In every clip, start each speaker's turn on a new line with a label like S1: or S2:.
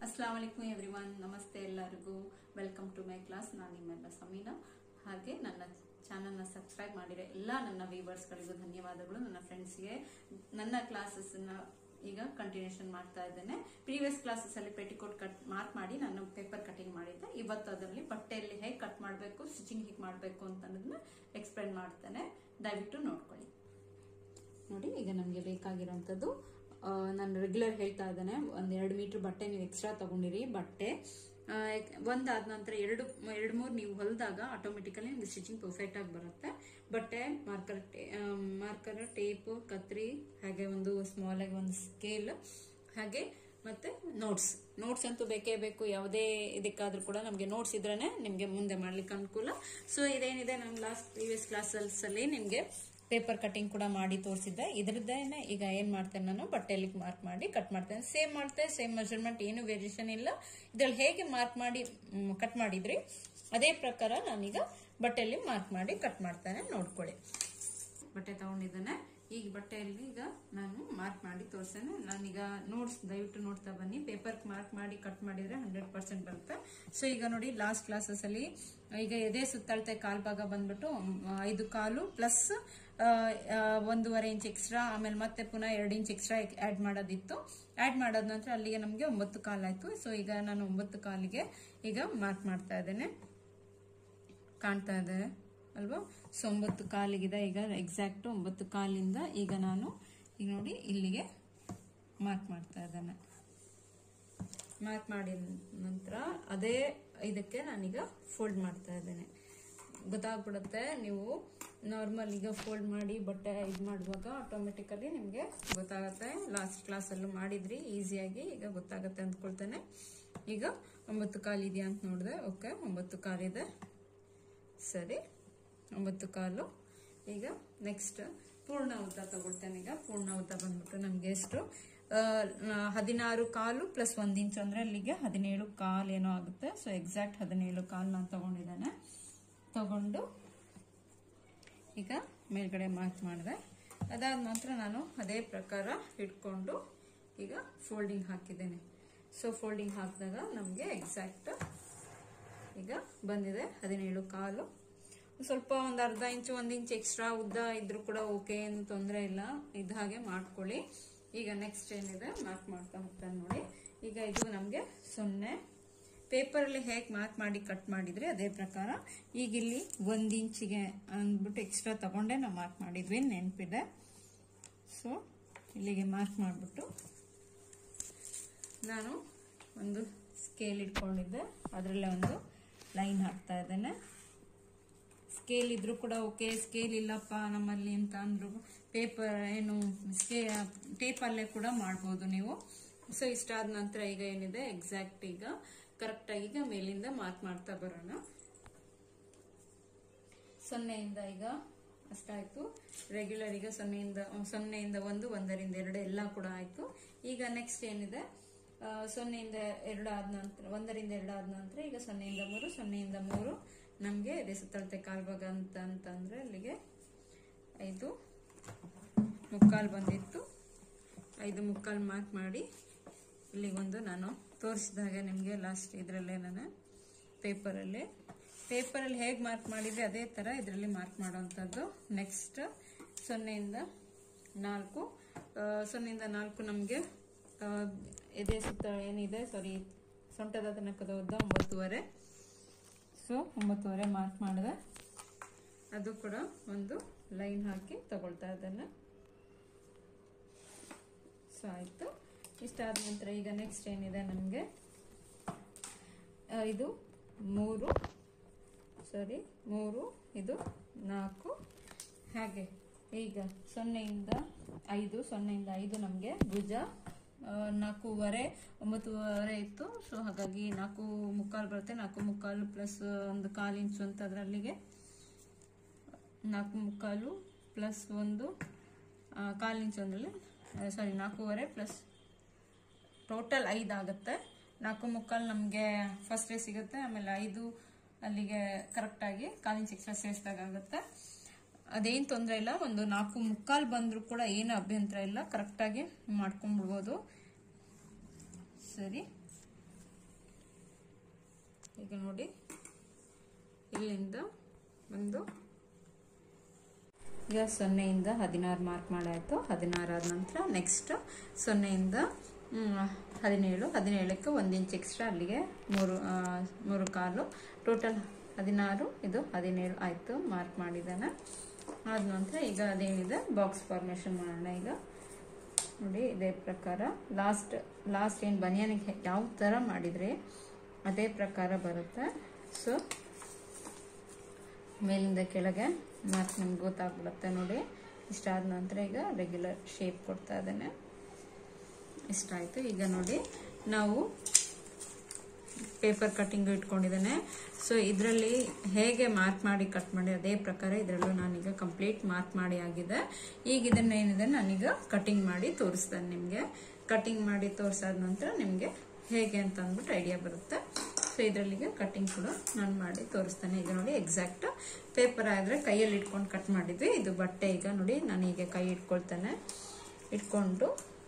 S1: Assam ವಲೈಕುಮ್ everyone ನಮಸ್ತೆ ಎಲ್ಲರಿಗೂ welcome to my class ನಾನು ನಿಮ್ಮೆಲ್ಲ ಸಮೀನಾ ಹಾಗೆ ನನ್ನ ಚಾನಲ್ನ ಸಬ್ಸ್ಕ್ರೈಬ್ ಮಾಡಿರೋ ಎಲ್ಲ ನನ್ನ ವ್ಯೂವರ್ಸ್ಗಳಿಗೂ ಧನ್ಯವಾದಗಳು ನನ್ನ ಫ್ರೆಂಡ್ಸ್ಗೆ ನನ್ನ ಕ್ಲಾಸಸ್ನ ಈಗ ಕಂಟಿನ್ಯೂಷನ್ ಮಾಡ್ತಾ ಇದ್ದೇನೆ ಪ್ರೀವಿಯಸ್ ಕ್ಲಾಸಸ್ ಅಲ್ಲಿ ಪೆಟಿಕೋಟ್ ಕಟ್ ಮಾರ್ಕ್ ಮಾಡಿ ನಾನು ಪೇಪರ್ ಕಟಿಂಗ್ ಮಾಡಿದ್ದೆ ಇವತ್ತು ಅದರಲ್ಲಿ ಬಟ್ಟೆಯಲ್ಲಿ ಹೇಗೆ ಕಟ್ ಮಾಡಬೇಕು ಸ್ಟಿಚಿಂಗ್ ಹೇಗೆ ಮಾಡಬೇಕು ಅಂತ ಅನ್ನೋದನ್ನ ಎಕ್ಸ್ಪ್ಲೈನ್ ಮಾಡ್ತೇನೆ ದಯವಿಟ್ಟು ನೋಡ್ಕೊಳ್ಳಿ ನೋಡಿ ಈಗ ನಮಗೆ ಬೇಕಾಗಿರೋಂಥದ್ದು ಆ, ನಾನು ರೆಗ್ಯುಲರ್ ಹೇಳ್ತಾ ಇದ್ದೇನೆ ಒಂದು ಎರಡು ಮೀಟರ್ ಬಟ್ಟೆ ನೀವು ಎಕ್ಸ್ಟ್ರಾ ತಗೊಂಡಿರಿ ಬಟ್ಟೆ ಆ, ಒಂದಾದ ನಂತರ ಎರಡು ಎರಡು ಮೂರು ನೀವು ಹೊಲಿದಾಗ ಆಟೋಮೆಟಿಕಲಿ ನಿಮ್ಗೆ ಸ್ಟಿಚಿಂಗ್ ಪರ್ಫೆಕ್ಟ್ ಆಗಿ ಬರುತ್ತೆ ಬಟ್ಟೆ ಮಾರ್ಕರ್ ಮಾರ್ಕರ್ ಟೇಪು ಕತ್ರಿ ಹಾಗೆ ಒಂದು ಸ್ಮಾಲ್ ಆಗಿ ಒಂದು ಸ್ಕೇಲ್ ಹಾಗೆ ಮತ್ತೆ ನೋಟ್ಸ್ ನೋಟ್ಸ್ ಅಂತೂ ಬೇಕೇ ಬೇಕು ಯಾವುದೇ ಇದಕ್ಕಾದ್ರೂ ಕೂಡ ನಮಗೆ ನೋಟ್ಸ್ ಇದ್ರೇನೆ ನಿಮಗೆ ಮುಂದೆ ಮಾಡ್ಲಿಕ್ಕೆ ಅನುಕೂಲ ಸೊ ಇದೇನಿದೆ ನಾನು ಲಾಸ್ಟ್ ಪ್ರೀವಿಯಸ್ ಕ್ಲಾಸಸ್ ಅಲ್ಲಿ ನಿಮಗೆ ಪೇಪರ್ ಕಟಿಂಗ್ ಕೂಡ ಮಾಡಿ ತೋರಿಸಿದ್ದೆ ಇದರದ್ದೇನೆ ಈಗ ಏನ್ ಮಾಡ್ತೇನೆ ನಾನು ಬಟ್ಟೆಯಲ್ಲಿ ಮಾರ್ಕ್ ಮಾಡಿ ಕಟ್ ಮಾಡ್ತೇನೆ ಸೇಮ್ ಮಾಡ್ತೇನೆ ಸೇಮ್ ಮೆಜರ್ಮೆಂಟ್ ಏನು ವೇರಿಯೇಷನ್ ಇಲ್ಲ ಇದ್ರಲ್ಲಿ ಹೇಗೆ ಮಾರ್ಕ್ ಮಾಡಿ ಕಟ್ ಮಾಡಿದ್ರಿ ಅದೇ ಪ್ರಕಾರ ನಾನೀಗ ಬಟ್ಟೆಯಲ್ಲಿ ಮಾರ್ಕ್ ಮಾಡಿ ಕಟ್ ಮಾಡ್ತೇನೆ ನೋಡ್ಕೊಳ್ಳಿ ಬಟ್ಟೆ ತಗೊಂಡಿದ್ದೇನೆ ಈಗ ಬಟ್ಟೆಯಲ್ಲಿ ಈಗ ನಾನು ಮಾರ್ಕ್ ಮಾಡಿ ತೋರಿಸ್ತೇನೆ ನಾನೀಗ ನೋಟ್ಸ್ ದಯವಿಟ್ಟು ನೋಡ್ತಾ ಬನ್ನಿ ಪೇಪರ್ ಮಾರ್ಕ್ ಮಾಡಿ ಕಟ್ ಮಾಡಿದ್ರೆ ಹಂಡ್ರೆಡ್ ಪರ್ಸೆಂಟ್ ಬರುತ್ತೆ ಸೊ ಈಗ ನೋಡಿ ಲಾಸ್ಟ್ ಕ್ಲಾಸಸ್ ಅಲ್ಲಿ ಈಗ ಎದೆ ಸುತ್ತಳತೆ ಕಾಲ್ ಭಾಗ ಬಂದ್ಬಿಟ್ಟು ಮ್, ಐದು ಕಾಲು ಪ್ಲಸ್ ಒಂದೂವರೆ ಇಂಚ್ ಎಕ್ಸ್ಟ್ರಾ ಆಮೇಲೆ ಮತ್ತೆ ಪುನಃ ಎರಡು ಇಂಚ್ ಎಕ್ಸ್ಟ್ರಾ ಆಡ್ ಮಾಡೋದಿತ್ತು ಆಡ್ ಮಾಡೋದ ನಂತರ ಅಲ್ಲಿಗೆ ನಮಗೆ ಒಂಬತ್ತು ಕಾಲ್ ಆಯ್ತು ಸೊ ಈಗ ನಾನು ಒಂಬತ್ತು ಕಾಲಿಗೆ ಈಗ ಮಾರ್ಕ್ ಮಾಡ್ತಾ ಇದ್ದೇನೆ ಕಾಣ್ತಾ ಇದೆ ಅಲ್ವಾ ಸೊ ಒಂಬತ್ತು ಕಾಲಿಗಿದೆ ಈಗ ಎಕ್ಸಾಕ್ಟ್ ಒಂಬತ್ತು ಕಾಲಿಂದ ಈಗ ನಾನು ಈಗ ನೋಡಿ ಇಲ್ಲಿಗೆ ಮಾರ್ಕ್ ಮಾಡ್ತಾ ಇದ್ದೇನೆ ಮಾರ್ಕ್ ಮಾಡಿದ ನಂತರ ಅದೇ ಇದಕ್ಕೆ ನಾನೀಗ ಫೋಲ್ಡ್ ಮಾಡ್ತಾ ಇದ್ದೇನೆ ಗೊತ್ತಾಗ್ಬಿಡುತ್ತೆ ನೀವು ನಾರ್ಮಲ್ ಈಗ ಫೋಲ್ಡ್ ಮಾಡಿ ಬಟ್ಟೆ ಇದು ಮಾಡುವಾಗ ಆಟೋಮೆಟಿಕಲಿ ನಿಮಗೆ ಗೊತ್ತಾಗುತ್ತೆ ಲಾಸ್ಟ್ ಕ್ಲಾಸಲ್ಲೂ ಮಾಡಿದ್ರಿ ಈಸಿಯಾಗಿ ಈಗ ಗೊತ್ತಾಗುತ್ತೆ ಅಂದ್ಕೊಳ್ತೇನೆ ಈಗ ಒಂಬತ್ತು ಕಾಲಿದೆಯಾ ಅಂತ ನೋಡಿದೆ ಓಕೆ ಒಂಬತ್ತು ಕಾಲಿದೆ ಸರಿ ಒಂಬತ್ತು ಕಾಲು ಈಗ ನೆಕ್ಸ್ಟ್ ಪೂರ್ಣ ಉದ್ದ ತಗೊಳ್ತೇನೆ ಈಗ ಪೂರ್ಣ ಉದ್ದ ಬಂದ್ಬಿಟ್ಟು ನಮ್ಗೆ ಎಷ್ಟು ಆ, ನ- ಹದಿನಾರು ಕಾಲು ಪ್ಲಸ್ ಒಂದ್ ಇಂಚ್ ಅಂದ್ರೆ ಅಲ್ಲಿಗೆ ಹದಿನೇಳು ಕಾಲ್ ಏನೋ ಆಗುತ್ತೆ ಸೊ ಎಕ್ಸಾಕ್ಟ್ ಹದಿನೇಳು ಕಾಲ್ ನಾನು ತಗೊಂಡಿದ್ದೇನೆ ತಗೊಂಡು ಈಗ ಮೇಲ್ಗಡೆ ಮಾರ್ಕ್ ಮಾಡಿದೆ ಅದಾದ ನಂತರ ನಾನು ಅದೇ ಪ್ರಕಾರ ಇಟ್ಕೊಂಡು ಈಗ ಫೋಲ್ಡಿಂಗ್ ಹಾಕಿದ್ದೇನೆ ಸೊ ಫೋಲ್ಡಿಂಗ್ ಹಾಕಿದಾಗ ನಮಗೆ ಎಕ್ಸಾಕ್ಟ್ ಈಗ ಬಂದಿದೆ ಹದಿನೇಳು ಕಾಲು ಸ್ವಲ್ಪ ಒಂದು ಅರ್ಧ ಇಂಚು ಒಂದು ಇಂಚ್ ಎಕ್ಸ್ಟ್ರಾ ಉದ್ದ ಇದ್ರೂ ಕೂಡ ಓಕೆ ಏನು ತೊಂದರೆ ಇಲ್ಲ ಇದ್ದ ಹಾಗೆ ಮಾಡ್ಕೊಳ್ಳಿ ಈಗ ನೆಕ್ಸ್ಟ್ ಏನಿದೆ ಮಾರ್ಕ್ ಮಾಡ್ತಾ ಹೋಗ್ತಾನೆ ನೋಡಿ ಈಗ ಇದು ನಮಗೆ ಸೊನ್ನೆ ಪೇಪರಲ್ಲಿ ಹೇಗೆ ಮಾರ್ಕ್ ಮಾಡಿ ಕಟ್ ಮಾಡಿದ್ರಿ ಅದೇ ಪ್ರಕಾರ ಈಗ ಇಲ್ಲಿ ಒಂದು ಇಂಚಿಗೆ ಅಂದ್ಬಿಟ್ಟು ಎಕ್ಸ್ಟ್ರಾ ತಗೊಂಡೆ ನಾವು ಮಾರ್ಕ್ ಮಾಡಿದ್ವಿ ನೆನಪಿದೆ ಸೊ ಇಲ್ಲಿಗೆ ಮಾರ್ಕ್ ಮಾಡಿಬಿಟ್ಟು ನಾನು ಒಂದು ಸ್ಕೇಲ್ ಇಟ್ಕೊಂಡಿದ್ದೆ ಅದರಲ್ಲೇ ಒಂದು ಲೈನ್ ಹಾಕ್ತಾ ಇದ್ದೇನೆ ಸ್ಕೇಲ್ ಇದ್ರೂ ಕೂಡ ಓಕೆ ಸ್ಕೇಲ್ ಇಲ್ಲಪ್ಪ ನಮ್ಮಲ್ಲಿ ಅಂತ ಅಂದ್ರು ಪೇಪರ್ ಏನು ಸ್ಕೇ ಟೇಪಲ್ಲೇ ಕೂಡ ಮಾಡ್ಬೋದು ನೀವು ಸೊ ಇಷ್ಟಾದ ನಂತರ ಈಗ ಏನಿದೆ ಎಕ್ಸಾಕ್ಟ್ ಈಗ ಕರೆಕ್ಟ್ ಆಗಿ ಈಗ ಮೇಲಿಂದ ಮಾರ್ಕ್ ಮಾಡ್ತಾ ಬರೋಣ ಸೊನ್ನೆಯಿಂದ ಈಗ ಅಷ್ಟಾಯ್ತು ರೆಗ್ಯುಲರ್ ಈಗ ಸೊನ್ನೆಯಿಂದ ಸೊನ್ನೆಯಿಂದ ಒಂದು ಒಂದರಿಂದ ಎರಡು ಎಲ್ಲ ಕೂಡ ಆಯ್ತು ಈಗ ನೆಕ್ಸ್ಟ್ ಏನಿದೆ ಆ, ಸೊನ್ನೆಯಿಂದ ಎರಡು ಆದ ನಂತರ ಒಂದರಿಂದ ಎರಡು ಆದ ನಂತರ ಈಗ ಸೊನ್ನೆಯಿಂದ ಮೂರು ಸೊನ್ನೆಯಿಂದ ಮೂರು ನಮಗೆ ಎದೆ ಸುತ್ತಳತೆ ಕಾಲ್ಭಾಗ ಅಂತ ಅಂತಂದ್ರೆ ಅಲ್ಲಿಗೆ ಐದು ಮುಕ್ಕಾಲು ಬಂದಿತ್ತು ಐದು ಮುಕ್ಕಾಲು ಮಾರ್ಕ್ ಮಾಡಿ ಇಲ್ಲಿಗೊಂದು ನಾನು ತೋರಿಸಿದಾಗ ನಿಮಗೆ ಲಾಸ್ಟ್ ಇದರಲ್ಲೇ ನಾನು ಪೇಪರಲ್ಲಿ ಪೇಪರಲ್ಲಿ ಹೇಗೆ ಮಾರ್ಕ್ ಮಾಡಿದ್ರೆ ಅದೇ ಥರ ಇದರಲ್ಲಿ ಮಾರ್ಕ್ ಮಾಡೋವಂಥದ್ದು ನೆಕ್ಸ್ಟ್ ಸೊನ್ನೆಯಿಂದ ನಾಲ್ಕು ಆ, ಸೊನ್ನೆಯಿಂದ ನಾಲ್ಕು ನಮಗೆ ಎದೆ ಸುತ್ತ ಏನಿದೆ ಸಾರಿ ಸೊಂಟದ ತನಕದ ಉದ್ದ ಒಂಬತ್ತುವರೆ ಸೊ ಒಂಬತ್ತುವರೆ ಮಾರ್ಕ್ ಮಾಡಿದೆ ಅದು ಕೂಡ ಒಂದು ಲೈನ್ ಹಾಕಿ ತಗೊಳ್ತಾ ಇದ್ದೇನೆ ಸೊ ಆಯಿತು ಇಷ್ಟಾದ ನಂತರ ಈಗ ನೆಕ್ಸ್ಟ್ ಏನಿದೆ ನಮಗೆ ಇದು ಮೂರು ಸಾರಿ ಮೂರು ಇದು ನಾಲ್ಕು ಹಾಗೆ ಈಗ ಸೊನ್ನೆಯಿಂದ ಐದು ಸೊನ್ನೆಯಿಂದ ಐದು ನಮಗೆ ಭುಜ ಆ, ನಾಲ್ಕೂವರೆ ಒಂಬತ್ತುವರೆ ಇತ್ತು ಸೊ ಹಾಗಾಗಿ ನಾಲ್ಕು ಮುಕ್ಕಾಲು ಬರುತ್ತೆ ನಾಲ್ಕು ಮುಕ್ಕಾಲು ಪ್ಲಸ್ ಒಂದು ಕಾಲು ಇಂಚು ಅಂತ ಅದರಲ್ಲಿಗೆ ನಾಲ್ಕು ಮುಕ್ಕಾಲು ಪ್ಲಸ್ ಒಂದು ಆ, ಕಾಲು ಇಂಚು ಅಂದ್ರಲ್ಲಿ ಸಾರಿ ನಾಲ್ಕೂವರೆ ಪ್ಲಸ್ ಟೋಟಲ್ ಐದು ಆಗುತ್ತೆ ನಾಲ್ಕು ಮುಕ್ಕಾಲು ನಮಗೆ ಫಸ್ಟ್ ಡೇ ಸಿಗುತ್ತೆ ಆಮೇಲೆ ಐದು ಅಲ್ಲಿಗೆ ಕರೆಕ್ಟಾಗಿ ಕಾಲು ಇಂಚ್ ಎಕ್ಸ್ಟ್ರಾ ಸೇರಿಸಿದಾಗ ಆಗುತ್ತೆ ಅದೇನು ತೊಂದರೆ ಇಲ್ಲ ಒಂದು ನಾಲ್ಕು ಮುಕ್ಕಾಲು ಬಂದರೂ ಕೂಡ ಏನು ಅಭ್ಯಂತರ ಇಲ್ಲ ಕರೆಕ್ಟಾಗಿ ಮಾಡ್ಕೊಂಡ್ಬಿಡ್ಬೋದು ಸರಿ ಈಗ ನೋಡಿ ಇಲ್ಲಿಂದ ಒಂದು ಈಗ ಸೊನ್ನೆಯಿಂದ ಹದಿನಾರು ಮಾರ್ಕ್ ಮಾಡಾಯಿತು ಹದಿನಾರು ಆದ ನಂತರ ನೆಕ್ಸ್ಟ್ ಸೊನ್ನೆಯಿಂದ ಹದಿನೇಳು ಹದಿನೇಳಕ್ಕೆ ಒಂದು ಇಂಚ್ ಎಕ್ಸ್ಟ್ರಾ ಅಲ್ಲಿಗೆ ಮೂರು ಮೂರು ಕಾಲು ಟೋಟಲ್ ಹದಿನಾರು ಇದು ಹದಿನೇಳು ಆಯಿತು ಮಾರ್ಕ್ ಮಾಡಿದ್ದಾನೆ ಆದ ನಂತರ ಈಗ ಅದೇನಿದೆ ಬಾಕ್ಸ್ ಫಾರ್ಮೇಷನ್ ಮಾಡೋಣ ಈಗ ನೋಡಿ ಇದೇ ಪ್ರಕಾರ ಲಾಸ್ಟ್ ಲಾಸ್ಟ್ ಏನು ಬನಿಯಾನಿಗೆ ಯಾವ ಥರ ಮಾಡಿದರೆ ಅದೇ ಪ್ರಕಾರ ಬರುತ್ತೆ ಸೊ ಮೇಲಿಂದ ಕೆಳಗೆ ಮಾರ್ಕ್ ನಿಮ್ಗೆ ಗೊತ್ತಾಗ್ಬಿಡುತ್ತೆ ನೋಡಿ ಇಷ್ಟಾದ ನಂತರ ಈಗ ರೆಗ್ಯುಲರ್ ಶೇಪ್ ಕೊಡ್ತಾ ಇದ್ದೇನೆ ಇಷ್ಟ ಆಯಿತು ಈಗ ನೋಡಿ ನಾವು ಪೇಪರ್ ಕಟ್ಟಿಂಗ್ ಇಟ್ಕೊಂಡಿದ್ದೇನೆ ಸೊ ಇದರಲ್ಲಿ ಹೇಗೆ ಮಾರ್ಕ್ ಮಾಡಿ ಕಟ್ ಮಾಡಿ ಅದೇ ಪ್ರಕಾರ ಇದರಲ್ಲೂ ನಾನೀಗ ಕಂಪ್ಲೀಟ್ ಮಾರ್ಕ್ ಮಾಡಿ ಆಗಿದೆ ಈಗ ಇದನ್ನ ಏನಿದೆ ನಾನೀಗ ಕಟಿಂಗ್ ಮಾಡಿ ತೋರಿಸ್ತೇನೆ ನಿಮಗೆ ಕಟಿಂಗ್ ಮಾಡಿ ತೋರಿಸಾದ ನಂತರ ನಿಮಗೆ ಹೇಗೆ ಅಂತ ಅಂದ್ಬಿಟ್ಟು ಐಡಿಯಾ ಬರುತ್ತೆ ಸೊ ಇದರಲ್ಲಿಗೆ ಕಟಿಂಗ್ ಕೂಡ ನಾನು ಮಾಡಿ ತೋರಿಸ್ತೇನೆ ಈಗ ನೋಡಿ ಎಕ್ಸಾಕ್ಟ್ ಪೇಪರ್ ಆದರೆ ಕೈಯಲ್ಲಿ ಇಟ್ಕೊಂಡು ಕಟ್ ಮಾಡಿದ್ವಿ ಇದು ಬಟ್ಟೆ ಈಗ ನೋಡಿ ನಾನು ಈಗ ಕೈ ಇಟ್ಕೊಳ್ತೇನೆ ಇಟ್ಕೊಂಡು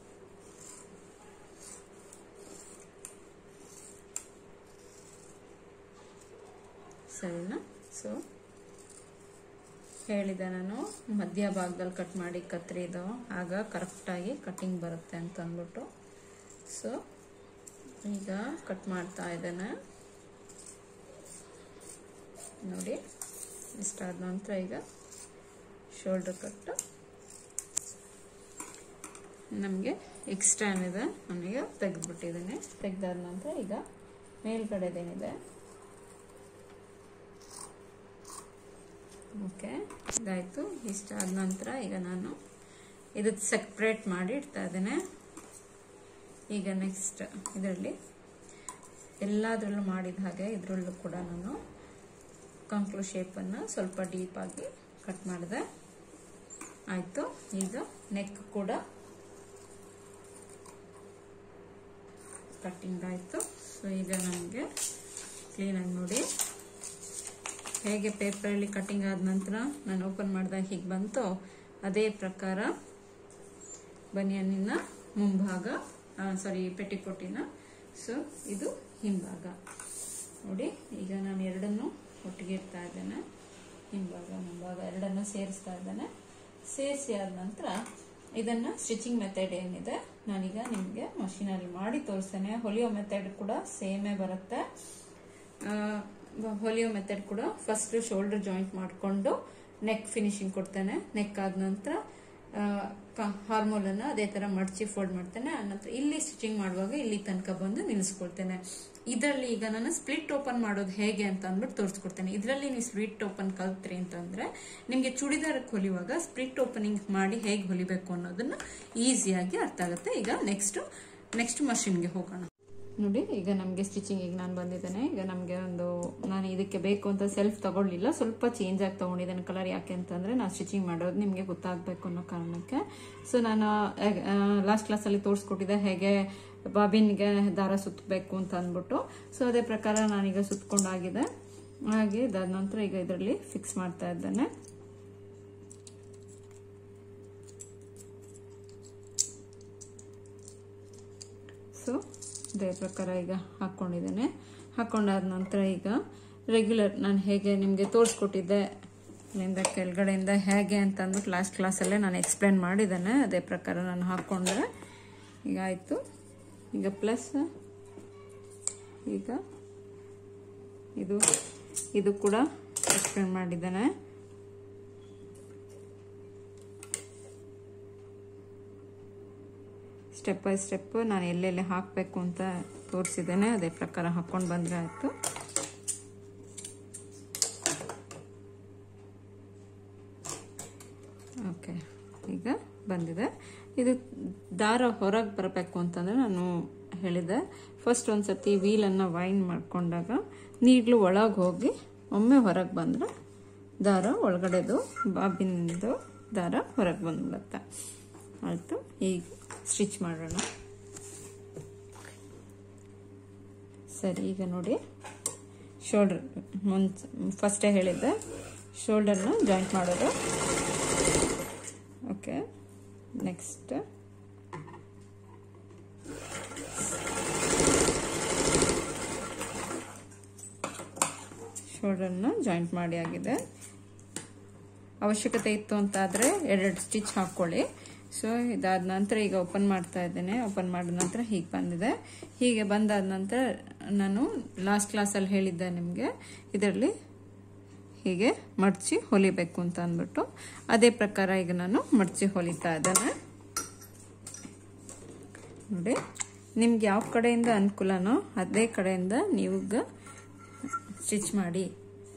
S1: ಸರಿನಾ ಸೊ ಹೇಳಿದೆ ನಾನು ಮಧ್ಯ ಭಾಗದಲ್ಲಿ ಕಟ್ ಮಾಡಿ ಕತ್ರಿದು ಆಗ ಕರೆಕ್ಟಾಗಿ ಕಟ್ಟಿಂಗ್ ಬರುತ್ತೆ ಅಂತ ಅಂದ್ಬಿಟ್ಟು ಸೊ ಈಗ ಕಟ್ ಮಾಡ್ತಾ ಇದ್ದೇನೆ ನೋಡಿ ಇಷ್ಟಾದ ನಂತರ ಈಗ ಶೋಲ್ಡರ್ ಕಟ್ ನಮಗೆ ಎಕ್ಸ್ಟ್ರಾ ಏನಿದೆ ನನಗೆ ತೆಗೆದ್ಬಿಟ್ಟಿದ್ದೀನಿ ತೆಗೆದಾದ ನಂತರ ಈಗ ಮೇಲ್ಗಡೆದೇನಿದೆ ಓಕೆ ಇದಾಯಿತು ಇಷ್ಟಾದ ನಂತರ ಈಗ ನಾನು ಇದು ಸೆಪ್ರೇಟ್ ಮಾಡಿ ಇಡ್ತಾ ಇದ್ದೇನೆ ಈಗ ನೆಕ್ಸ್ಟ್ ಇದರಲ್ಲಿ ಎಲ್ಲದರಲ್ಲೂ ಮಾಡಿದ ಹಾಗೆ ಇದರಲ್ಲೂ ಕೂಡ ನಾನು ಕಂಕ್ಲು ಶೇಪನ್ನು ಸ್ವಲ್ಪ ಡೀಪಾಗಿ ಕಟ್ ಮಾಡಿದೆ ಆಯಿತು ಈಗ ನೆಕ್ ಕೂಡ ಕಟ್ಟಿಂಗ್ ಆಯಿತು ಸೊ ಈಗ ನನಗೆ ಕ್ಲೀನಾಗಿ ನೋಡಿ ಹೇಗೆ ಪೇಪರಲ್ಲಿ ಕಟ್ಟಿಂಗ್ ಆದ ನಂತರ ನಾನು ಓಪನ್ ಮಾಡಿದಾಗ ಹೀಗೆ ಬಂತು ಅದೇ ಪ್ರಕಾರ ಬನಿಯನ್ನಿನ ಮುಂಭಾಗ ಸಾರಿ ಪೆಟ್ಟಿಕೊಟ್ಟಿನ ಸೊ ಇದು ಹಿಂಭಾಗ ನೋಡಿ ಈಗ ನಾನು ಎರಡನ್ನು ಒಟ್ಟಿಗೆ ಇಡ್ತಾ ಇದ್ದೇನೆ ಹಿಂಭಾಗ ಮುಂಭಾಗ ಎರಡನ್ನು ಸೇರಿಸ್ತಾ ಇದ್ದೇನೆ ಸೇರಿಸಿ ಆದ ನಂತರ ಇದನ್ನ ಸ್ಟಿಚಿಂಗ್ ಮೆಥಡ್ ಏನಿದೆ ನಾನೀಗ ನಿಮಗೆ ಮಷೀನಲ್ಲಿ ಮಾಡಿ ತೋರಿಸ್ತೇನೆ ಹೊಲಿಯೋ ಮೆಥಡ್ ಕೂಡ ಸೇಮೇ ಬರುತ್ತೆ ಹೊಲಿಯೋ ಮೆಥಡ್ ಕೂಡ ಫಸ್ಟ್ ಶೋಲ್ಡರ್ ಜಾಯಿಂಟ್ ಮಾಡಿಕೊಂಡು ನೆಕ್ ಫಿನಿಶಿಂಗ್ ಕೊಡ್ತೇನೆ ನೆಕ್ ಆದ ನಂತರ ಹಾರ್ಮೋಲ್ ಅನ್ನ ಅದೇ ತರ ಮಡಚಿ ಫೋಲ್ಡ್ ಮಾಡ್ತೇನೆ ಆನಂತರ ಇಲ್ಲಿ ಸ್ಟಿಚಿಂಗ್ ಮಾಡುವಾಗ ಇಲ್ಲಿ ತನಕ ಬಂದು ನಿಲ್ಲಿಸ್ಕೊಳ್ತೇನೆ ಇದರಲ್ಲಿ ಈಗ ನಾನು ಸ್ಪ್ಲಿಟ್ ಓಪನ್ ಮಾಡೋದು ಹೇಗೆ ಅಂತ ಅಂದ್ಬಿಟ್ಟು ತೋರಿಸ್ಕೊಡ್ತೇನೆ ಇದರಲ್ಲಿ ನೀವು ಸ್ಪ್ಲಿಟ್ ಓಪನ್ ಕಲ್ತ್ರಿ ಅಂತಂದ್ರೆ ನಿಮಗೆ ಚೂಡಿದಾರಕ್ಕೆ ಹೊಲಿಯುವಾಗ ಸ್ಪ್ಲಿಟ್ ಓಪನಿಂಗ್ ಮಾಡಿ ಹೇಗೆ ಹೊಲಿಬೇಕು ಅನ್ನೋದನ್ನ ಈಸಿಯಾಗಿ ಅರ್ಥ ಆಗುತ್ತೆ ಈಗ ನೆಕ್ಸ್ಟ್ ನೆಕ್ಸ್ಟ್ ಮಷಿನ್ಗೆ ಹೋಗೋಣ ನೋಡಿ ಈಗ ನಮಗೆ ಸ್ಟಿಚಿಂಗ್ ಈಗ ನಾನು ಬಂದಿದ್ದೇನೆ ಈಗ ನಮಗೆ ಒಂದು ನಾನು ಇದಕ್ಕೆ ಬೇಕು ಅಂತ ಸೆಲ್ಫ್ ತಗೊಳ್ಳಿಲ್ಲ ಸ್ವಲ್ಪ ಚೇಂಜ್ ಆಗಿ ತಗೊಂಡಿದ್ದೇನೆ ಕಲರ್ ಯಾಕೆ ಅಂತಂದ್ರೆ ನಾನು ಸ್ಟಿಚಿಂಗ್ ಮಾಡೋದು ನಿಮಗೆ ಗೊತ್ತಾಗಬೇಕು ಅನ್ನೋ ಕಾರಣಕ್ಕೆ ಸೊ ನಾನು ಲಾಸ್ಟ್ ಕ್ಲಾಸಲ್ಲಿ ತೋರಿಸ್ಕೊಟ್ಟಿದ್ದೆ ಹೇಗೆ ಬಾಬಿನ್ಗೆ ದಾರ ಸುತ್ತಬೇಕು ಅಂತ ಅಂದ್ಬಿಟ್ಟು ಸೊ ಅದೇ ಪ್ರಕಾರ ನಾನೀಗ ಸುತ್ತಕೊಂಡಾಗಿದೆ ಹಾಗೆ ಇದಾದ ನಂತರ ಈಗ ಇದರಲ್ಲಿ ಫಿಕ್ಸ್ ಮಾಡ್ತಾ ಇದ್ದೇನೆ ಸೊ ಇದೇ ಪ್ರಕಾರ ಈಗ ಹಾಕ್ಕೊಂಡಿದ್ದೇನೆ ಹಾಕ್ಕೊಂಡಾದ ನಂತರ ಈಗ ರೆಗ್ಯುಲರ್ ನಾನು ಹೇಗೆ ನಿಮಗೆ ತೋರಿಸ್ಕೊಟ್ಟಿದ್ದೆ ಇಲ್ಲಿಂದ ಕೆಳಗಡೆಯಿಂದ ಹೇಗೆ ಅಂತ ಅಂದ್ಬಿಟ್ಟು ಲಾಸ್ಟ್ ಕ್ಲಾಸಲ್ಲೇ ನಾನು ಎಕ್ಸ್ಪ್ಲೇನ್ ಮಾಡಿದ್ದೇನೆ ಅದೇ ಪ್ರಕಾರ ನಾನು ಹಾಕ್ಕೊಂಡ್ರೆ ಈಗ ಆಯಿತು ಈಗ ಪ್ಲಸ್ ಈಗ ಇದು ಇದು ಕೂಡ ಎಕ್ಸ್ಪ್ಲೇನ್ ಮಾಡಿದ್ದೇನೆ ಸ್ಟೆಪ್ ಬೈ ಸ್ಟೆಪ್ ನಾನು ಎಲ್ಲೆಲ್ಲಿ ಹಾಕಬೇಕು ಅಂತ ತೋರಿಸಿದ್ದೇನೆ ಅದೇ ಪ್ರಕಾರ ಹಾಕ್ಕೊಂಡು ಬಂದರೆ ಆಯಿತು ಓಕೆ ಈಗ ಬಂದಿದೆ ಇದು ದಾರ ಹೊರಗೆ ಬರಬೇಕು ಅಂತಂದರೆ ನಾನು ಹೇಳಿದೆ ಫಸ್ಟ್ ಒಂದು ಸತಿ ವೀಲನ್ನು ವೈನ್ ಮಾಡ್ಕೊಂಡಾಗ ನೀಡ್ಲು ಒಳಗೆ ಹೋಗಿ ಒಮ್ಮೆ ಹೊರಗೆ ಬಂದರೆ ದಾರ ಒಳಗಡೆದು ಬಾಬಿನಿಂದು ದಾರ ಹೊರಗೆ ಬಂದ್ಬಿಡುತ್ತೆ ಆಯಿತು ಈಗ ಸ್ಟಿಚ್ ಮಾಡೋಣ ಸರಿ ಈಗ ನೋಡಿ ಶೋಲ್ಡರ್ ಮುಂಚೆ ಫಸ್ಟೇ ಹೇಳಿದ್ದೆ ಶೋಲ್ಡರ್ನ ಜಾಯಿಂಟ್ ಮಾಡೋದು ಓಕೆ ನೆಕ್ಸ್ಟ್ ಶೋಲ್ಡರ್ನ ಜಾಯಿಂಟ್ ಮಾಡಿ ಆಗಿದೆ ಅವಶ್ಯಕತೆ ಇತ್ತು ಅಂತಾದರೆ ಎರಡೆರಡು ಸ್ಟಿಚ್ ಹಾಕ್ಕೊಳ್ಳಿ ಸೊ ಇದಾದ ನಂತರ ಈಗ ಓಪನ್ ಮಾಡ್ತಾ ಇದ್ದೇನೆ ಓಪನ್ ಮಾಡಿದ ನಂತರ ಹೀಗೆ ಬಂದಿದೆ ಹೀಗೆ ಬಂದಾದ ನಂತರ ನಾನು ಲಾಸ್ಟ್ ಕ್ಲಾಸಲ್ಲಿ ಹೇಳಿದ್ದೆ ನಿಮಗೆ ಇದರಲ್ಲಿ ಹೀಗೆ ಮಡಚಿ ಹೊಲಿಬೇಕು ಅಂತ ಅಂದ್ಬಿಟ್ಟು ಅದೇ ಪ್ರಕಾರ ಈಗ ನಾನು ಮಡಚಿ ಹೊಲಿತಾ ಇದ್ದೇನೆ ನೋಡಿ ನಿಮ್ಗೆ ಯಾವ ಕಡೆಯಿಂದ ಅನುಕೂಲನೋ ಅದೇ ಕಡೆಯಿಂದ ನೀವು ಸ್ಟಿಚ್ ಮಾಡಿ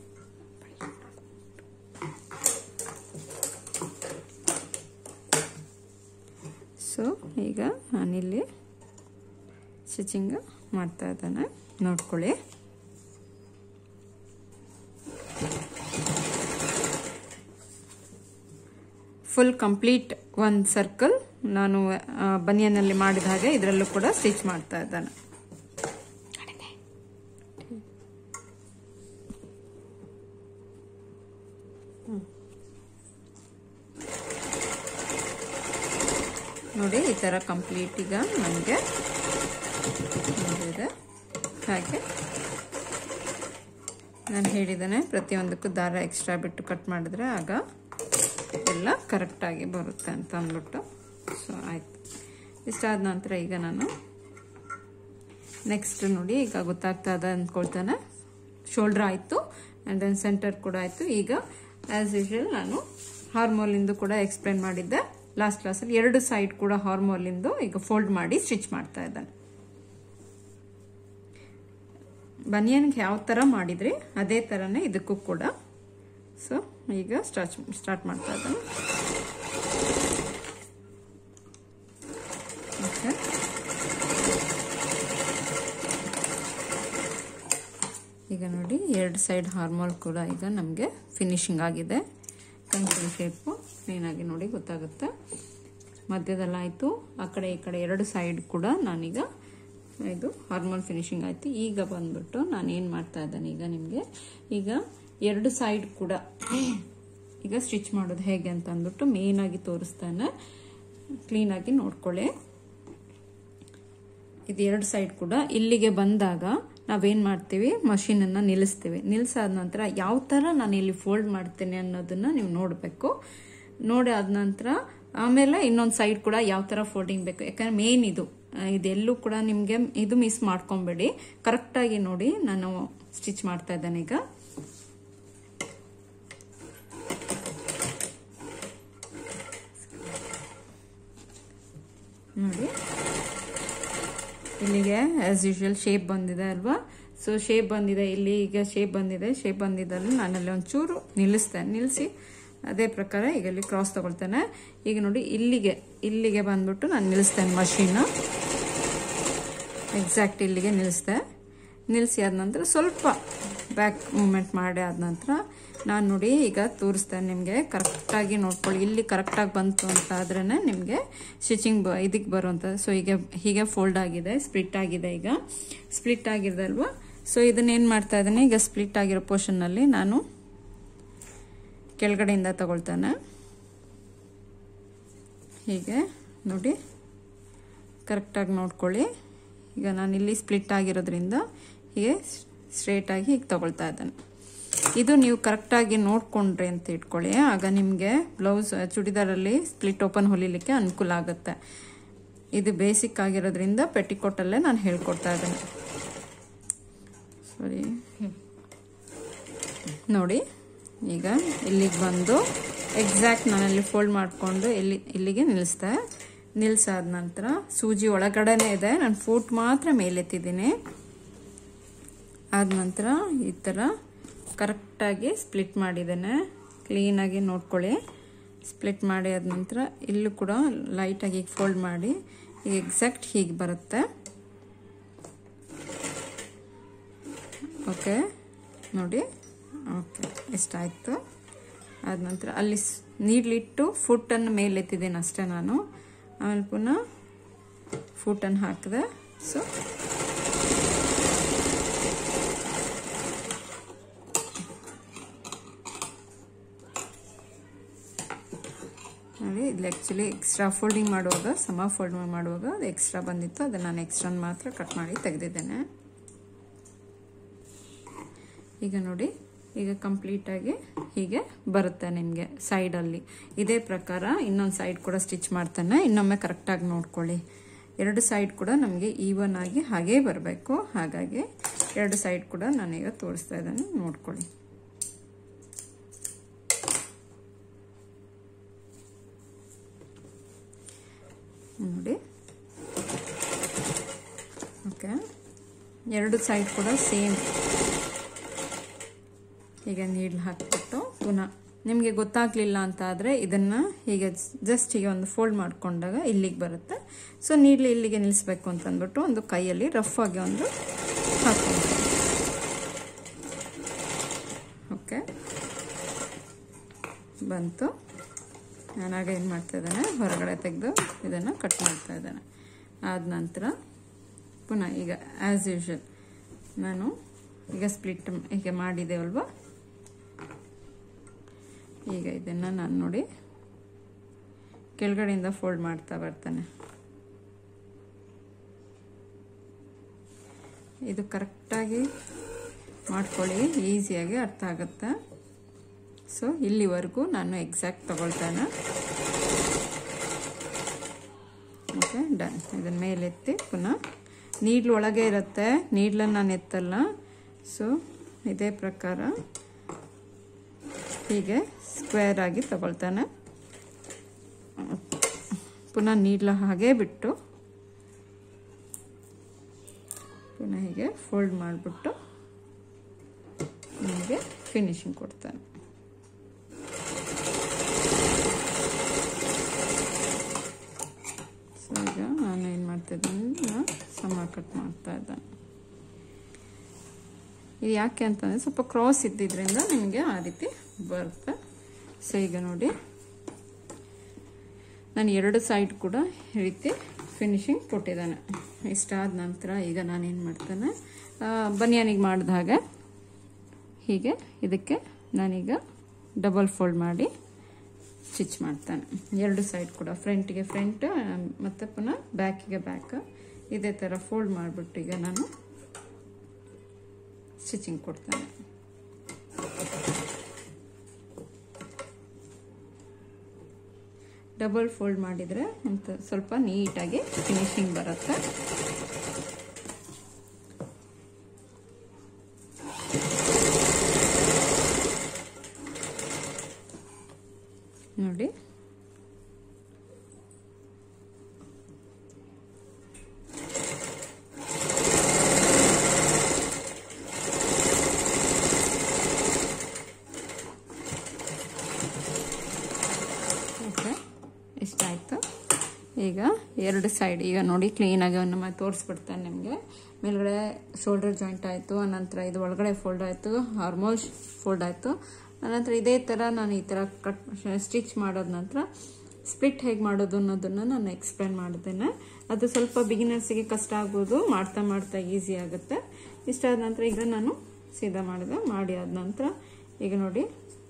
S1: ಸೊ ಈಗ ನಾನಿಲ್ಲಿ ಸ್ಟಿಚಿಂಗ್ ಮಾಡ್ತಾ ಇದ್ದಾನೆ ನೋಡ್ಕೊಳ್ಳಿ ಫುಲ್ ಕಂಪ್ಲೀಟ್ ಒಂದು ಸರ್ಕಲ್ ನಾನು ಬನಿಯನಲ್ಲಿ ಮಾಡಿದ ಹಾಗೆ ಇದರಲ್ಲೂ ಕೂಡ ಸ್ಟಿಚ್ ಮಾಡ್ತಾ ಇದ್ದಾನೆ ನೋಡಿ ಈ ಥರ ಕಂಪ್ಲೀಟ್ ಈಗ ನನಗೆ ಇದೆ ಹಾಗೆ ನಾನು ಹೇಳಿದ್ದೇನೆ ಪ್ರತಿಯೊಂದಕ್ಕೂ ದಾರ ಎಕ್ಸ್ಟ್ರಾ ಬಿಟ್ಟು ಕಟ್ ಮಾಡಿದ್ರೆ ಆಗ ಎಲ್ಲ ಕರೆಕ್ಟಾಗಿ ಬರುತ್ತೆ ಅಂತ ಅಂದ್ಬಿಟ್ಟು ಸೊ ಆಯಿತು ಇಷ್ಟಾದ ನಂತರ ಈಗ ನಾನು ನೆಕ್ಸ್ಟ್ ನೋಡಿ ಈಗ ಗೊತ್ತಾಗ್ತಾ ಇದೆ ಅಂದ್ಕೊಳ್ತಾನೆ ಶೋಲ್ಡ್ರ್ ಆಯಿತು ಆ್ಯಂಡ್ ದೆನ್ ಸೆಂಟರ್ ಕೂಡ ಆಯಿತು ಈಗ ಆ್ಯಸ್ ಯೂಶುವಲ್ ನಾನು ಹಾರ್ಮೋಲಿಂದು ಕೂಡ ಎಕ್ಸ್ಪ್ಲೇನ್ ಮಾಡಿದ್ದೆ ಲಾಸ್ಟ್ ಕ್ಲಾಸಲ್ಲಿ ಎರಡು ಸೈಡ್ ಕೂಡ ಹಾರ್ಮೋಲಿಂದು ಈಗ ಫೋಲ್ಡ್ ಮಾಡಿ ಸ್ಟಿಚ್ ಮಾಡ್ತಾ ಇದ್ದಾನೆ ಬನಿಯನ್ಗೆ ಯಾವ ಥರ ಮಾಡಿದ್ರಿ ಅದೇ ಥರನೇ ಇದಕ್ಕೂ ಕೂಡ ಸೊ ಈಗ ಸ್ಟಾರ್ಟ್ ಸ್ಟಾರ್ಟ್ ಮಾಡ್ತಾ ಇದ್ದಾನೆ ಓಕೆ ಈಗ ನೋಡಿ ಎರಡು ಸೈಡ್ ಹಾರ್ಮೋಲ್ ಕೂಡ ಈಗ ನಮಗೆ ಫಿನಿಶಿಂಗ್ ಆಗಿದೆ ಕಂಕಲ್ ಶೇಪು ಕ್ಲೀನಾಗಿ ನೋಡಿ ಗೊತ್ತಾಗುತ್ತೆ ಮಧ್ಯದಲ್ಲಾಯಿತು ಆ ಕಡೆ ಈ ಕಡೆ ಎರಡು ಸೈಡ್ ಕೂಡ ನಾನೀಗ ಇದು ಹಾರ್ಮೋಲ್ ಫಿನಿಶಿಂಗ್ ಆಯಿತು ಈಗ ಬಂದ್ಬಿಟ್ಟು ನಾನು ಏನು ಮಾಡ್ತಾ ಇದ್ದೇನೆ ಈಗ ನಿಮಗೆ ಈಗ ಎರಡು ಸೈಡ್ ಕೂಡ ಈಗ ಸ್ಟಿಚ್ ಮಾಡೋದು ಹೇಗೆ ಅಂತ ಅಂದ್ಬಿಟ್ಟು ಮೇಯ್ನಾಗಿ ತೋರಿಸ್ತಾನೆ ಕ್ಲೀನಾಗಿ ನೋಡ್ಕೊಳ್ಳಿ ಇದು ಎರಡು ಸೈಡ್ ಕೂಡ ಇಲ್ಲಿಗೆ ಬಂದಾಗ ನಾವೇನು ಮಾಡ್ತೀವಿ ಮಷೀನನ್ನು ನಿಲ್ಲಿಸ್ತೀವಿ ನಿಲ್ಲಿಸಾದ ನಂತರ ಯಾವ ಥರ ನಾನು ಇಲ್ಲಿ ಫೋಲ್ಡ್ ಮಾಡ್ತೇನೆ ಅನ್ನೋದನ್ನು ನೀವು ನೋಡಬೇಕು ನೋಡಿ ಆದ ನಂತರ ಆಮೇಲೆ ಇನ್ನೊಂದು ಸೈಡ್ ಕೂಡ ಯಾವ ಥರ ಫೋಲ್ಡಿಂಗ್ ಬೇಕು ಯಾಕಂದ್ರೆ ಮೇನ್ ಇದು ಇದೆಲ್ಲೂ ಕೂಡ ನಿಮಗೆ ಇದು ಮಿಸ್ ಮಾಡ್ಕೊಬೇಡಿ ಕರೆಕ್ಟಾಗಿ ನೋಡಿ ನಾನು ಸ್ಟಿಚ್ ಮಾಡ್ತಾ ಇದ್ದೇನೆ ಈಗ ನೋಡಿ ಇಲ್ಲಿಗೆ ಆಸ್ ಯೂಶುವಲ್ ಶೇಪ್ ಬಂದಿದೆ ಅಲ್ವಾ ಸೊ ಶೇಪ್ ಬಂದಿದೆ ಇಲ್ಲಿ ಈಗ ಶೇಪ್ ಬಂದಿದೆ ಶೇಪ್ ಬಂದಿದ್ದಲ್ಲಿ ನಾನಲ್ಲಿ ಒಂಚೂರು ನಿಲ್ಲಿಸ್ತೇನೆ ನಿಲ್ಲಿಸಿ ಅದೇ ಪ್ರಕಾರ ಈಗ ಇಲ್ಲಿ ಕ್ರಾಸ್ ತಗೊಳ್ತೇನೆ ಈಗ ನೋಡಿ ಇಲ್ಲಿಗೆ ಇಲ್ಲಿಗೆ ಬಂದ್ಬಿಟ್ಟು ನಾನು ನಿಲ್ಲಿಸ್ತೇನೆ ಮಷೀನ್ ಎಕ್ಸಾಕ್ಟ್ ಇಲ್ಲಿಗೆ ನಿಲ್ಲಿಸ್ದೆ ನಿಲ್ಲಿಸಿ ಆದ ನಂತರ ಸ್ವಲ್ಪ ಬ್ಯಾಕ್ ಮೂಮೆಂಟ್ ಮಾಡಿ ಆದ ನಂತರ ನಾನು ನೋಡಿ ಈಗ ತೋರಿಸ್ತೇನೆ ನಿಮಗೆ ಕರೆಕ್ಟಾಗಿ ನೋಡ್ಕೊಳ್ಳಿ ಇಲ್ಲಿ ಕರೆಕ್ಟಾಗಿ ಬಂತು ಅಂತ ಆದ್ರೇ ನಿಮಗೆ ಸ್ಟಿಚಿಂಗ್ ಬ ಇದಕ್ಕೆ ಬರುವಂಥದ್ದು ಸೊ ಈಗ ಹೀಗೆ ಫೋಲ್ಡ್ ಆಗಿದೆ ಸ್ಪ್ಲಿಟ್ ಆಗಿದೆ ಈಗ ಸ್ಪ್ಲಿಟ್ ಆಗಿದೆ ಅಲ್ವಾ ಸೊ ಇದನ್ನೇನು ಮಾಡ್ತಾ ಇದ್ದೀನಿ ಈಗ ಸ್ಪ್ಲಿಟ್ ಆಗಿರೋ ಪೋರ್ಷನ್ನಲ್ಲಿ ನಾನು ಕೆಳಗಡೆಯಿಂದ ತಗೊಳ್ತಾನೆ ಹೀಗೆ ನೋಡಿ ಕರೆಕ್ಟಾಗಿ ನೋಡ್ಕೊಳ್ಳಿ ಈಗ ನಾನು ಇಲ್ಲಿ ಸ್ಪ್ಲಿಟ್ ಆಗಿರೋದ್ರಿಂದ ಹೀಗೆ ಸ್ಟ್ರೇಟಾಗಿ ಹೀಗೆ ತಗೊಳ್ತಾ ಇದ್ದಾನೆ ಇದು ನೀವು ಕರೆಕ್ಟಾಗಿ ನೋಡ್ಕೊಂಡ್ರಿ ಅಂತ ಇಟ್ಕೊಳ್ಳಿ ಆಗ ನಿಮಗೆ ಬ್ಲೌಸ್ ಚೂಡಿದಾರಲ್ಲಿ ಸ್ಪ್ಲಿಟ್ ಓಪನ್ ಹೊಲಿಲಿಕ್ಕೆ ಅನುಕೂಲ ಆಗುತ್ತೆ ಇದು ಬೇಸಿಕ್ ಆಗಿರೋದ್ರಿಂದ ಪೆಟಿಕೋಟಲ್ಲೇ ನಾನು ಹೇಳ್ಕೊಡ್ತಾ ಇದ್ದೇನೆ ಸಾರಿ ನೋಡಿ ಈಗ ಇಲ್ಲಿಗೆ ಬಂದು ಎಕ್ಸಾಕ್ಟ್ ನಾನಲ್ಲಿ ಫೋಲ್ಡ್ ಮಾಡಿಕೊಂಡು ಇಲ್ಲಿ ಇಲ್ಲಿಗೆ ನಿಲ್ಲಿಸ್ದೆ ನಿಲ್ಸಾದ ನಂತರ ಸೂಜಿ ಒಳಗಡೆನೇ ಇದೆ ನಾನು ಫೂಟ್ ಮಾತ್ರ ಮೇಲೆತ್ತಿದ್ದೀನಿ ಆದ ನಂತರ ಈ ಥರ ಕರೆಕ್ಟಾಗಿ ಸ್ಪ್ಲಿಟ್ ಮಾಡಿದ್ದೇನೆ ಕ್ಲೀನಾಗಿ ನೋಡ್ಕೊಳ್ಳಿ ಸ್ಪ್ಲಿಟ್ ಮಾಡಿ ಆದ ನಂತರ ಇಲ್ಲೂ ಕೂಡ ಲೈಟಾಗಿ ಫೋಲ್ಡ್ ಮಾಡಿ ಈಗ ಎಕ್ಸಾಕ್ಟ್ ಹೀಗೆ ಬರುತ್ತೆ ಓಕೆ ನೋಡಿ ಓಕೆ ಇಷ್ಟಾಯಿತು ಆದ ನಂತರ ಅಲ್ಲಿ ನೀಡ್ಲಿಟ್ಟು ಫುಟ್ಟನ್ನು ಮೇಲೆತ್ತಿದ್ದೇನೆ ಅಷ್ಟೇ ನಾನು ಆಮೇಲೆ ಪುನಃ ಫುಟ್ಟನ್ನು ಹಾಕಿದೆ ಸೊ ನೋಡಿ ಇಲ್ಲಿ ಆ್ಯಕ್ಚುಲಿ ಎಕ್ಸ್ಟ್ರಾ ಫೋಲ್ಡಿಂಗ್ ಮಾಡುವಾಗ ಸಮ ಫೋಲ್ಡಿಂಗ್ ಮಾಡುವಾಗ ಅದು ಎಕ್ಸ್ಟ್ರಾ ಬಂದಿತ್ತು ಅದನ್ನು ನಾನು ಎಕ್ಸ್ಟ್ರಾ ಮಾತ್ರ ಕಟ್ ಮಾಡಿ ತೆಗೆದಿದ್ದೇನೆ ಈಗ ನೋಡಿ ಈಗ ಕಂಪ್ಲೀಟಾಗಿ ಹೀಗೆ ಬರುತ್ತೆ ನಿಮಗೆ ಸೈಡಲ್ಲಿ ಇದೇ ಪ್ರಕಾರ ಇನ್ನೊಂದು ಸೈಡ್ ಕೂಡ ಸ್ಟಿಚ್ ಮಾಡ್ತಾನೆ ಇನ್ನೊಮ್ಮೆ ಕರೆಕ್ಟಾಗಿ ನೋಡ್ಕೊಳ್ಳಿ ಎರಡು ಸೈಡ್ ಕೂಡ ನಮಗೆ ಈವನ್ ಆಗಿ ಹಾಗೇ ಬರಬೇಕು ಹಾಗಾಗಿ ಎರಡು ಸೈಡ್ ಕೂಡ ನಾನೀಗ ತೋರಿಸ್ತಾ ಇದ್ದಾನೆ ನೋಡ್ಕೊಳ್ಳಿ ನೋಡಿ ಓಕೆ ಎರಡು ಸೈಡ್ ಕೂಡ ಸೇಮ್ ಈಗ ನೀಡ್ಲು ಹಾಕ್ಬಿಟ್ಟು ಪುನಃ ನಿಮಗೆ ಗೊತ್ತಾಗ್ಲಿಲ್ಲ ಅಂತ ಆದರೆ ಇದನ್ನು ಹೀಗೆ ಜಸ್ಟ್ ಹೀಗೆ ಒಂದು ಫೋಲ್ಡ್ ಮಾಡ್ಕೊಂಡಾಗ ಇಲ್ಲಿಗೆ ಬರುತ್ತೆ ಸೊ ನೀಡ್ಲು ಇಲ್ಲಿಗೆ ನಿಲ್ಲಿಸ್ಬೇಕು ಅಂತ ಅಂದ್ಬಿಟ್ಟು ಒಂದು ಕೈಯಲ್ಲಿ ರಫ್ ಆಗಿ ಒಂದು ಹಾಕೊಂಡು ಓಕೆ ಬಂತು ನಾನಾಗ ಏನು ಮಾಡ್ತಾ ಇದ್ದಾನೆ ಹೊರಗಡೆ ತೆಗೆದು ಇದನ್ನು ಕಟ್ ಮಾಡ್ತಾ ಇದ್ದಾನೆ ಆದ ನಂತರ ಪುನಃ ಈಗ ಆ್ಯಸ್ ಯೂಶುವಲ್ ನಾನು ಈಗ ಸ್ಪ್ಲಿಟ್ ಹೀಗೆ ಮಾಡಿದ್ದೇವಲ್ವ ಈಗ ಇದನ್ನು ನಾನು ನೋಡಿ ಕೆಳಗಡೆಯಿಂದ ಫೋಲ್ಡ್ ಮಾಡ್ತಾ ಬರ್ತಾನೆ ಇದು ಕರೆಕ್ಟಾಗಿ ಮಾಡ್ಕೊಳ್ಳಿ ಈಸಿಯಾಗಿ ಅರ್ಥ ಆಗುತ್ತೆ ಸೊ ಇಲ್ಲಿವರೆಗೂ ನಾನು ಎಕ್ಸಾಕ್ಟ್ ತಗೊಳ್ತಾನೆ ಓಕೆ ಡನ್ ಇದನ್ನ ಮೇಲೆತ್ತಿ ಪುನಃ ನೀಡ್ಲು ಒಳಗೆ ಇರುತ್ತೆ ನೀಡ್ಲನ್ನು ನಾನು ಎತ್ತಲ್ಲ ಸೊ ಇದೇ ಪ್ರಕಾರ ಹೀಗೆ ಸ್ಕ್ವೇರ್ ಆಗಿ ತಗೊಳ್ತಾನೆ ಪುನಃ ನೀಡ್ಲ ಹಾಗೆ ಬಿಟ್ಟು ಪುನಃ ಹೀಗೆ ಫೋಲ್ಡ್ ಮಾಡಿಬಿಟ್ಟು ನಿಮಗೆ ಫಿನಿಶಿಂಗ್ ಕೊಡ್ತಾನೆ ಸೊ ಈಗ ನಾನು ಏನು ಮಾಡ್ತಿದ್ದೀನಿ ಸಮ ಕಟ್ ಮಾಡ್ತಾ ಇದ್ದಾನೆ ಇದು ಯಾಕೆ ಅಂತಂದರೆ ಸ್ವಲ್ಪ ಕ್ರಾಸ್ ಇದ್ದಿದ್ರಿಂದ ನಿಮಗೆ ಆ ರೀತಿ ಬರುತ್ತೆ ಸೊ ಈಗ ನೋಡಿ ನಾನು ಎರಡು ಸೈಡ್ ಕೂಡ ಈ ರೀತಿ ಫಿನಿಶಿಂಗ್ ಕೊಟ್ಟಿದ್ದಾನೆ ಇಷ್ಟಾದ ನಂತರ ಈಗ ನಾನೇನು ಮಾಡ್ತೇನೆ ಬನಿಯಾನಿಗೆ ಮಾಡಿದ ಹಾಗೆ ಹೀಗೆ ಇದಕ್ಕೆ ನಾನೀಗ ಡಬಲ್ ಫೋಲ್ಡ್ ಮಾಡಿ ಸ್ಟಿಚ್ ಮಾಡ್ತಾನೆ ಎರಡು ಸೈಡ್ ಕೂಡ ಫ್ರಂಟಿಗೆ ಫ್ರಂಟ್ ಮತ್ತು ಪುನಃ ಬ್ಯಾಕಿಗೆ ಬ್ಯಾಕ್ ಇದೇ ಥರ ಫೋಲ್ಡ್ ಮಾಡಿಬಿಟ್ಟು ಈಗ ನಾನು ಸ್ಟಿಚಿಂಗ್ ಕೊಡ್ತಾನೆ ಡಬಲ್ ಫೋಲ್ಡ್ ಮಾಡಿದರೆ ಅಂತ ಸ್ವಲ್ಪ ನೀಟಾಗಿ ಫಿನಿಶಿಂಗ್ ಬರುತ್ತೆ ನೋಡಿ ಓಕೆ ಇಷ್ಟಾಯಿತು ಈಗ ಎರಡು ಸೈಡ್ ಈಗ ನೋಡಿ ಕ್ಲೀನಾಗಿ ನಮ್ಮ ತೋರಿಸ್ಬಿಡ್ತಾನೆ ನಿಮಗೆ ಮೇಲ್ಗಡೆ ಶೋಲ್ಡರ್ ಜಾಯಿಂಟ್ ಆಯಿತು ಅನಂತರ ಇದು ಒಳಗಡೆ ಫೋಲ್ಡ್ ಆಯಿತು ಆಲ್ಮೋಸ್ಟ್ ಫೋಲ್ಡ್ ಆಯಿತು ಅನಂತರ ಇದೇ ಥರ ನಾನು ಈ ಥರ ಕಟ್ ಸ್ಟಿಚ್ ಮಾಡೋದ ನಂತರ ಸ್ಪ್ಲಿಟ್ ಹೇಗೆ ಮಾಡೋದು ಅನ್ನೋದನ್ನು ನಾನು ಎಕ್ಸ್ಪ್ಲೇನ್ ಮಾಡಿದ್ದೇನೆ ಅದು ಸ್ವಲ್ಪ ಬಿಗಿನರ್ಸಿಗೆ ಕಷ್ಟ ಆಗ್ಬೋದು ಮಾಡ್ತಾ ಮಾಡ್ತಾ ಈಸಿ ಆಗುತ್ತೆ ಇಷ್ಟಾದ ನಂತರ ಈಗ ನಾನು ಸೀದಾ ಮಾಡಿದೆ ಮಾಡಿ ಆದ ನಂತರ ಈಗ ನೋಡಿ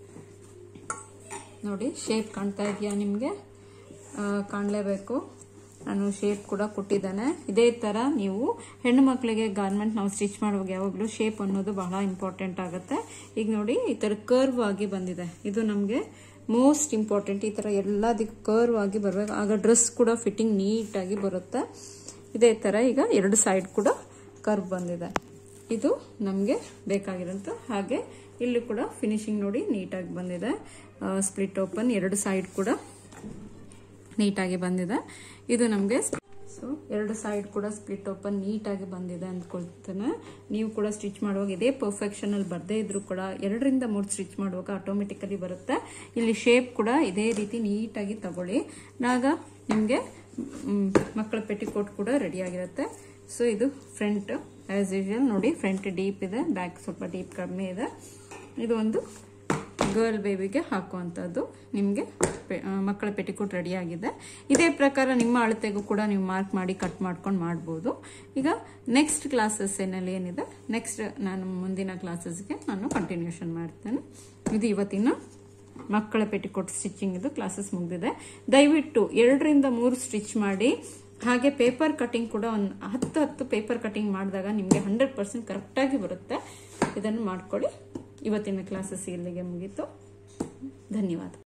S1: ನೋಡಿ ಶೇಪ್ ಕಾಣ್ತಾ ಇದೆಯಾ ನಿಮಗೆ ಕಾಣಲೇಬೇಕು ನಾನು ಶೇಪ್ ಕೂಡ ಕೊಟ್ಟಿದ್ದಾನೆ ಇದೇ ಥರ ನೀವು ಹೆಣ್ಣು ಮಕ್ಕಳಿಗೆ ಗಾರ್ಮೆಂಟ್ ನಾವು ಸ್ಟಿಚ್ ಮಾಡುವಾಗ ಯಾವಾಗಲೂ ಶೇಪ್ ಅನ್ನೋದು ಬಹಳ ಇಂಪಾರ್ಟೆಂಟ್ ಆಗುತ್ತೆ ಈಗ ನೋಡಿ ಈ ಥರ ಕರ್ವ್ ಆಗಿ ಬಂದಿದೆ ಇದು ನಮಗೆ ಮೋಸ್ಟ್ ಇಂಪಾರ್ಟೆಂಟ್ ಈ ಥರ ಎಲ್ಲದಕ್ಕೂ ಕರ್ವ್ ಆಗಿ ಬರಬೇಕು ಆಗ ಡ್ರೆಸ್ ಕೂಡ ಫಿಟ್ಟಿಂಗ್ ನೀಟಾಗಿ ಬರುತ್ತೆ ಇದೇ ಥರ ಈಗ ಎರಡು ಸೈಡ್ ಕೂಡ ಕರ್ವ್ ಬಂದಿದೆ ಇದು ನಮಗೆ ಬೇಕಾಗಿರೋಂಥ ಹಾಗೆ ಇಲ್ಲಿ ಕೂಡ ಫಿನಿಶಿಂಗ್ ನೋಡಿ ನೀಟಾಗಿ ಬಂದಿದೆ ಸ್ಪ್ಲಿಟ್ ಓಪನ್ ಎರಡು ಸೈಡ್ ಕೂಡ ನೀಟಾಗಿ ಬಂದಿದೆ ಇದು ನಮಗೆ ಸೊ ಎರಡು ಸೈಡ್ ಕೂಡ ಸ್ಪ್ಲಿಟ್ ಓಪನ್ ನೀಟಾಗಿ ಬಂದಿದೆ ಅಂದ್ಕೊಳ್ತೇನೆ ನೀವು ಕೂಡ ಸ್ಟಿಚ್ ಮಾಡುವಾಗ ಇದೇ ಪರ್ಫೆಕ್ಷನ್ ಅಲ್ಲಿ ಬರದೇ ಇದ್ರು ಕೂಡ ಎರಡರಿಂದ ಮೂರು ಸ್ಟಿಚ್ ಮಾಡುವಾಗ ಆಟೋಮೆಟಿಕಲಿ ಬರುತ್ತೆ ಇಲ್ಲಿ ಶೇಪ್ ಕೂಡ ಇದೇ ರೀತಿ ನೀಟಾಗಿ ತಗೊಳ್ಳಿ ಆಗ ನಿಮಗೆ ಮಕ್ಕಳ ಪೆಟಿಕೋಟ್ ಕೂಡ ರೆಡಿ ಆಗಿರುತ್ತೆ ಸೊ ಇದು ಫ್ರಂಟ್ ಆಸ್ ಯೂಶುವಲ್ ನೋಡಿ ಫ್ರಂಟ್ ಡೀಪ್ ಇದೆ ಬ್ಯಾಕ್ ಸ್ವಲ್ಪ ಡೀಪ್ ಕಡಿಮೆ ಇದೆ ಇದು ಒಂದು ಗರ್ಲ್ ಬೇಬಿಗೆ ಹಾಕುವಂಥದ್ದು ನಿಮಗೆ ಮಕ್ಕಳ ಪೆಟಿಕೋಟ್ ರೆಡಿ ಆಗಿದೆ ಇದೇ ಪ್ರಕಾರ ನಿಮ್ಮ ಅಳತೆಗೂ ಕೂಡ ನೀವು ಮಾರ್ಕ್ ಮಾಡಿ ಕಟ್ ಮಾಡ್ಕೊಂಡು ಮಾಡ್ಬೋದು ಈಗ ನೆಕ್ಸ್ಟ್ ಕ್ಲಾಸಸ್ ಏನಲ್ಲಿ ಏನಿದೆ ನೆಕ್ಸ್ಟ್ ನಾನು ಮುಂದಿನ ಕ್ಲಾಸಸ್ಗೆ ನಾನು ಕಂಟಿನ್ಯೂಷನ್ ಮಾಡ್ತೇನೆ ಇದು ಇವತ್ತಿನ ಮಕ್ಕಳ ಪೆಟಿಕೋಟ್ ಸ್ಟಿಚಿಂಗ್ ಇದು ಕ್ಲಾಸಸ್ ಮುಗಿದಿದೆ ದಯವಿಟ್ಟು ಎರಡರಿಂದ ಮೂರು ಸ್ಟಿಚ್ ಮಾಡಿ ಹಾಗೆ ಪೇಪರ್ ಕಟಿಂಗ್ ಕೂಡ ಒಂದು ಹತ್ತು ಹತ್ತು ಪೇಪರ್ ಕಟಿಂಗ್ ಮಾಡಿದಾಗ ನಿಮಗೆ ಹಂಡ್ರೆಡ್ ಪರ್ಸೆಂಟ್ ಕರೆಕ್ಟಾಗಿ ಬರುತ್ತೆ ಇದನ್ನು ಮಾಡ್ಕೊಳ್ಳಿ ಇವತ್ತಿನ ಕ್ಲಾಸಸ್ ಇಲ್ಲಿಗೆ ಮುಗೀತು ಧನ್ಯವಾದ